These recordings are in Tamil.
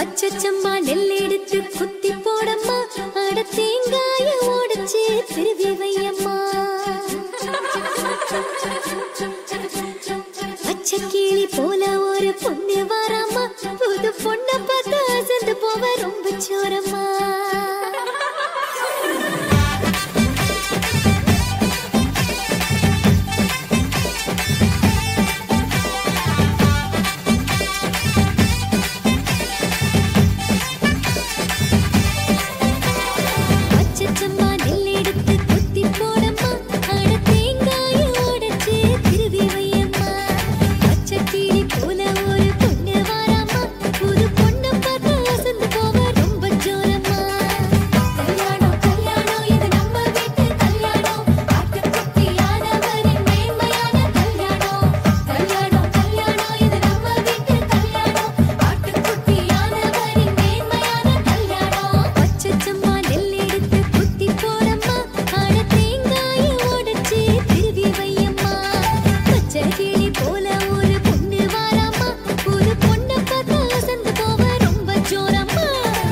பச்சச்சம்மா நெல் எடுத்து குத்தி போடம்மா அட தேங்காய உடைச்சு திருவி வையம்மா பச்சை கிளி போல ஒரு பொண்ணு வாராமா புது பொண்ணை பார்த்து அசந்து போவ ரொம்ப சோரம்மா பச்சச்சம்மா நெல் எடுத்து குத்தி போடம்மா அட தேங்காய உடைச்சு திருவி வையம்மா பச்சை கிளி போல ஒரு பொண்ணு வாராமா புது பொண்ணை பார்த்து அசந்து போவ ரொம்ப ஜோரம்மா கல்யாணம் கல்யாணம் இது நம்ம வீட்டு கல்யாணம் ஆட்டுக்குட்டியானவரின் மேன்மையான கல்யாணம் கல்யாணம் கல்யாணம் இது நம்ம வீட்டு கல்யாணம் ஆட்டுக்குட்டியானவரின் மேன்மையான கல்யாணம் பச்சச்சம்மா நெல் எடுத்து குத்தி போடம்மா அட தேங்காய உடைச்சு திருவி வையம்மா பச்சை கிளி போல ஒரு பொண்ணு வாராமா ஒரு பொண்ணை பார்த்து அசந்து போவ ரொம்ப ஜோரம்மா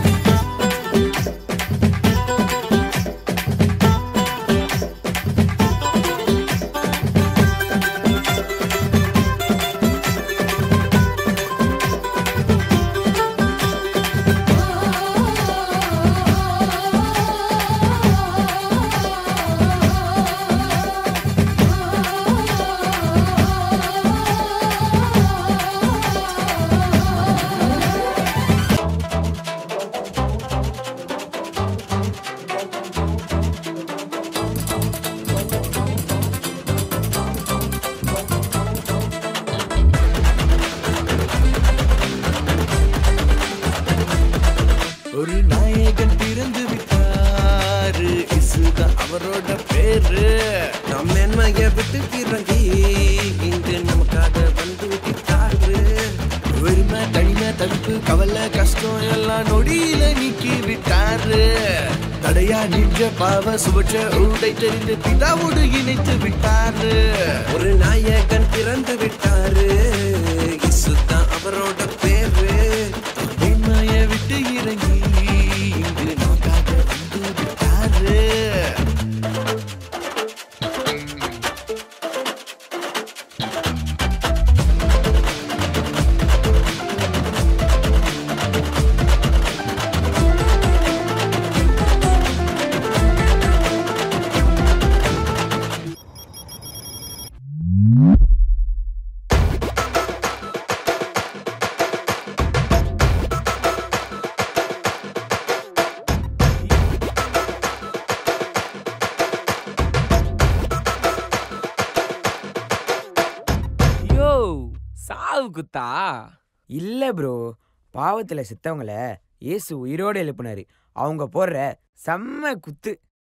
ஒரு நாயகன் பிறந்து விட்டாரு இசுதான் அவரோட பேரு நம் மென்மைய விட்டு இறங்கி இங்கு நமக்காக வந்து விட்டாரு வெறுமை தனிமை தவிப்பு கவலை கஷ்டம் எல்லாம் நொடியில நீக்கி விட்டாரு தடையா நின்ற பாவ சுபற்ற உடை தெரிந்து பிதாவோடு இணைத்து விட்டாரு ஒரு நாயகன் பிறந்து விட்டாரு இசுதான் அவரோட பேரு என்னைய விட்டு இறங்கி இங்கு நமக்காக வந்து விட்டாரு யோ சாவு குத்தா இல்ல ப்ரோ பாவத்துல செத்தவங்கள இயேசு உயிரோடு எழுப்புனாரு அவங்க போடுற செம்ம குத்து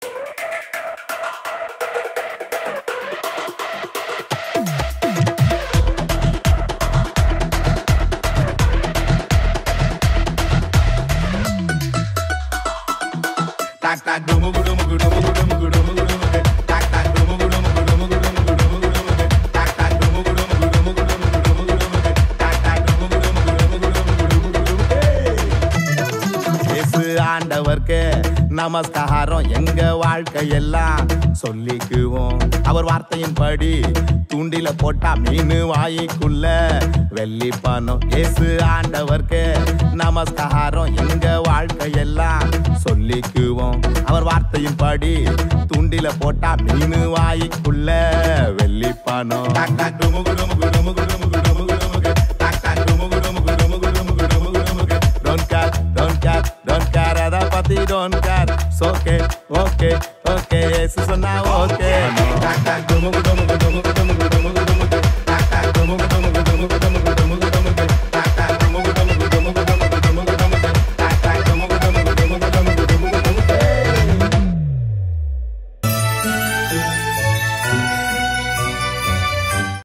இயேசு ஆண்டவர்க்கு நமஸ்காரம் எங்க வாழ்க்கையெல்லாம் சொல்லிக்குவோம் அவர் வார்த்தையின்படி தூண்டில போட்டா மீன் வாய்க்குள்ள வெள்ளி பணம் இயேசு ஆண்டவர்க்கு நமஸ்காரம் எங்க வாழ்க்கையெல்லாம் சொல்லிக்குவோம் அவர் வார்த்தையின்படி தூண்டில போட்டா மீன் வாய்க்குள்ள வெள்ளி பணம்